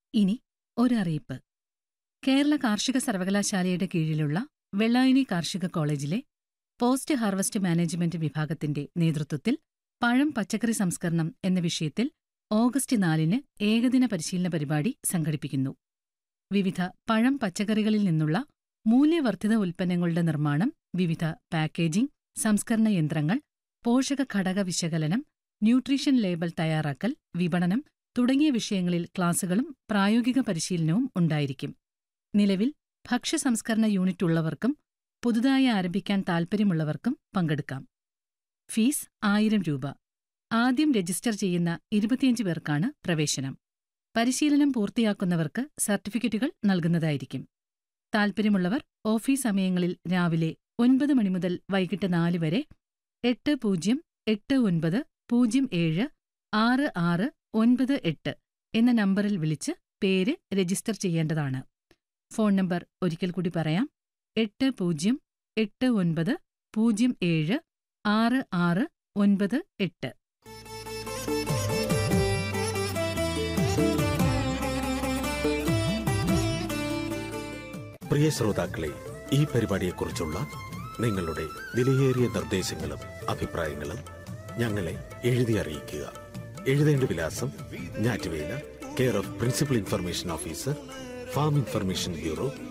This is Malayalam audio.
ഇനി ഒരറിയിപ്പ് കേരള കാർഷിക സർവകലാശാലയുടെ കീഴിലുള്ള വെള്ളായണി കാർഷിക കോളേജിലെ പോസ്റ്റ് ഹാർവസ്റ്റ് മാനേജ്മെന്റ് വിഭാഗത്തിന്റെ നേതൃത്വത്തിൽ പഴം പച്ചക്കറി സംസ്കരണം എന്ന വിഷയത്തിൽ ഓഗസ്റ്റ് നാലിന് ഏകദിന പരിശീലന പരിപാടി സംഘടിപ്പിക്കുന്നു വിവിധ പഴം പച്ചക്കറികളിൽ നിന്നുള്ള മൂല്യവർദ്ധിത ഉൽപ്പന്നങ്ങളുടെ നിർമ്മാണം വിവിധ പാക്കേജിംഗ് സംസ്കരണ യന്ത്രങ്ങൾ പോഷക ഘടക വിശകലനം ന്യൂട്രീഷൻ ലേബൽ തയ്യാറാക്കൽ വിപണനം തുടങ്ങിയ വിഷയങ്ങളിൽ ക്ലാസുകളും പ്രായോഗിക പരിശീലനവും ഉണ്ടായിരിക്കും നിലവിൽ ഭക്ഷ്യസംസ്കരണ യൂണിറ്റ് ഉള്ളവർക്കും പുതുതായി ആരംഭിക്കാൻ താൽപ്പര്യമുള്ളവർക്കും പങ്കെടുക്കാം ഫീസ് ആയിരം രൂപ ആദ്യം രജിസ്റ്റർ ചെയ്യുന്ന ഇരുപത്തിയഞ്ച് പേർക്കാണ് പ്രവേശനം പരിശീലനം പൂർത്തിയാക്കുന്നവർക്ക് സർട്ടിഫിക്കറ്റുകൾ നൽകുന്നതായിരിക്കും താൽപ്പര്യമുള്ളവർ ഓഫീസ് സമയങ്ങളിൽ രാവിലെ ഒൻപത് മണി മുതൽ വൈകിട്ട് നാല് വരെ എട്ട് പൂജ്യം എട്ട് ഒൻപത് പൂജ്യം ഏഴ് ആറ് ആറ് ഒൻപത് എട്ട് എന്ന നമ്പറിൽ വിളിച്ച് പേര് രജിസ്റ്റർ ചെയ്യേണ്ടതാണ് ഫോൺ നമ്പർ ഒരിക്കൽ കൂടി പറയാം എട്ട് പൂജ്യം എട്ട് ഒൻപത് പൂജ്യം ഏഴ് ആറ് ആറ് ഒൻപത് എട്ട് പ്രിയ ശ്രോതാക്കളെ ഈ പരിപാടിയെക്കുറിച്ചുള്ള നിങ്ങളുടെ വിലയേറിയ നിർദ്ദേശങ്ങളും അഭിപ്രായങ്ങളും ഞങ്ങളെ എഴുതി അറിയിക്കുക എഴുതേണ്ട വിലാസം ഞാറ്റുവേല care of principal information officer farm information bureau